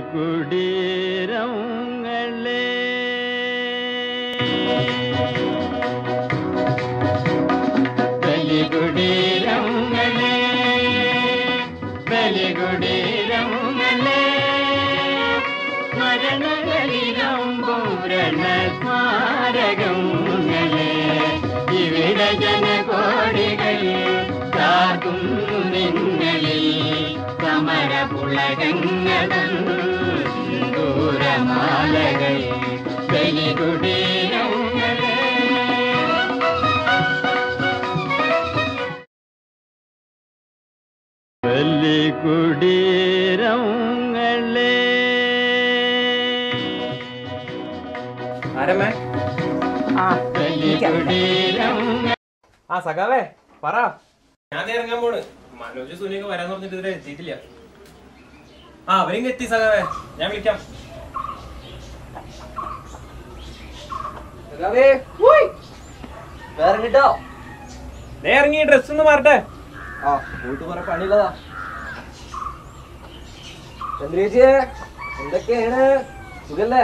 ബലികുടീരങ്ങളെ ബലികുടീരങ്ങളെ ബലികുടീരങ്ങളെ മരണകളിലമ്പൂരണ സ്മാരകങ്ങളെ ഇവിടെ ജനകോടികൾ കാക്കും നിങ്ങളിൽ സമരപുളകങ്ങളും ദൂരമാലകൾ ബലികുടീരങ്ങളെ ബലികുടീരങ്ങളെ ആരമ്മേ ആ എനിക്കറിയാം. ബലികുടീരങ്ങളെ ആ സഖാവേ പറ ഞാൻ ദേ ഇറങ്ങാൻ പോണ് മനോജ് സുനിയൊക്കെ വരാന്ന് പറഞ്ഞിട്ട് ഇതുവരെ എത്തിയിട്ടില്ല ആ അവരിങ്ങ് എത്തി സഖാവേ ഞാൻ വിളിക്കാം വേറെ കിട്ടോ ദേ ഇറങ്ങി ഡ്രസ് ഒന്ന് മാറട്ടെ ആ പോയിട്ട് കുറെ പണിയുള്ളതാ ചന്ദ്രേച്ചിയെ എന്തൊക്കെയാണ് സുഖല്ലേ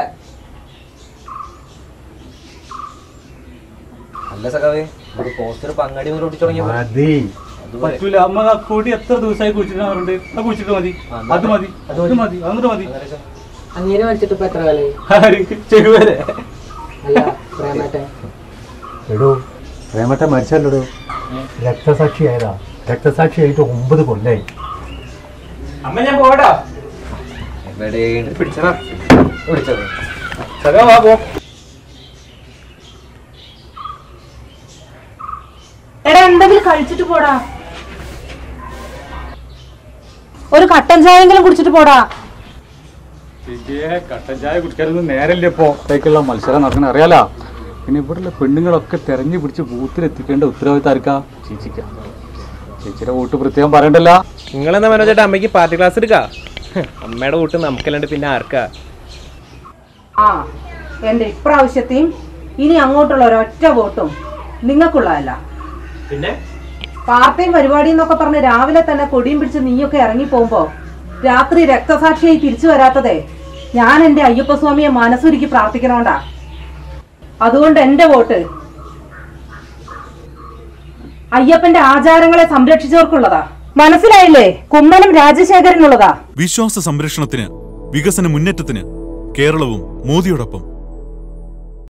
അല്ല സഖാവേ ഒരു പോസ്റ്റർ പങ്ങടി പോലെ ഒട്ടിച്ചു തുടങ്ങിയ മതി പറ്റൂല അമ്മ ആ കൊടി എത്ര ദിവസമായി കുഴിച്ചിട്ട് പറഞ്ഞിട്ട് അത് കുഴിച്ചിട്ട് മതി അത് മതി അത് മതി എന്നിട്ട് മതി അങ്ങനെ വലിച്ചിട്ട് ഇപ്പൊ എത്ര കാലായി ആർക്ക് ചെരുവരെ അല്ല പ്രേമട്ടെ എടോ പ്രേമത്തെ മരിച്ചല്ലോ രക്തസാക്ഷിയായതാ രക്തസാക്ഷിയായിട്ട് ഒമ്പത് കൊല്ലായി അമ്മ ഞാൻ പോകട്ടോ പിടിച്ചടാ പിടിച്ചത് സഖാവാ പോ എടാ എന്തെങ്കിലും കഴിച്ചിട്ട് പോടാ ഒരു കട്ടൻ ചായെങ്കിലും കുടിച്ചിട്ട് പോടാ വിജയെ കട്ടൻ ചായ കുടിക്കാനൊന്നും നേരല്ലേ ഇപ്പോ ത്തേക്കുള്ള മത്സരം നടക്കണ അറിയാലോ പിന്നെ ഇവിടെയുള്ള പെണ്ണുങ്ങളൊക്കെ തെരഞ്ഞു പിടിച്ച് ബൂത്തിലെത്തിക്കേണ്ട ഉത്തരവാദിത്തം ആർക്കാ ചേച്ചിക്ക ചേച്ചിയുടെ വോട്ട് പ്രത്യേകം പറയണ്ടല്ല നിങ്ങളെന്നാ മനോജേട്ടാ അമ്മയ്ക്ക് പാർട്ടി ക്ലാസ് എടുക്കാ അമ്മയുടെ കൂട്ട് നമുക്കല്ലാണ്ട് പിന്നെ ആർക്കാ ആ എന്റെ ഇപ്രാവശ്യത്തെയും ഇനി അങ്ങോട്ടുള്ള ഒരൊറ്റ വോട്ടും നിങ്ങൾക്കുള്ളതല്ല പിന്നെ പാർട്ടിയും പരിപാടിയും എന്നൊക്കെ പറഞ്ഞ് രാവിലെ തന്നെ കൊടിയും പിടിച്ച് നീയൊക്കെ ഇറങ്ങി പോകുമ്പോ രാത്രി രക്തസാക്ഷിയായി തിരിച്ചു വരാത്തതേ ഞാൻ എന്റെ അയ്യപ്പസ്വാമിയെ മനസ്സുരുക്കി പ്രാർത്ഥിക്കണോണ്ടാ അതുകൊണ്ട് എന്റെ വോട്ട് അയ്യപ്പന്റെ ആചാരങ്ങളെ സംരക്ഷിച്ചവർക്കുള്ളതാ മനസ്സിലായില്ലേ കുമ്മനം രാജശേഖരനുള്ളതാ വിശ്വാസ സംരക്ഷണത്തിന് വികസന മുന്നേറ്റത്തിന് കേരളവും മോദിയോടൊപ്പം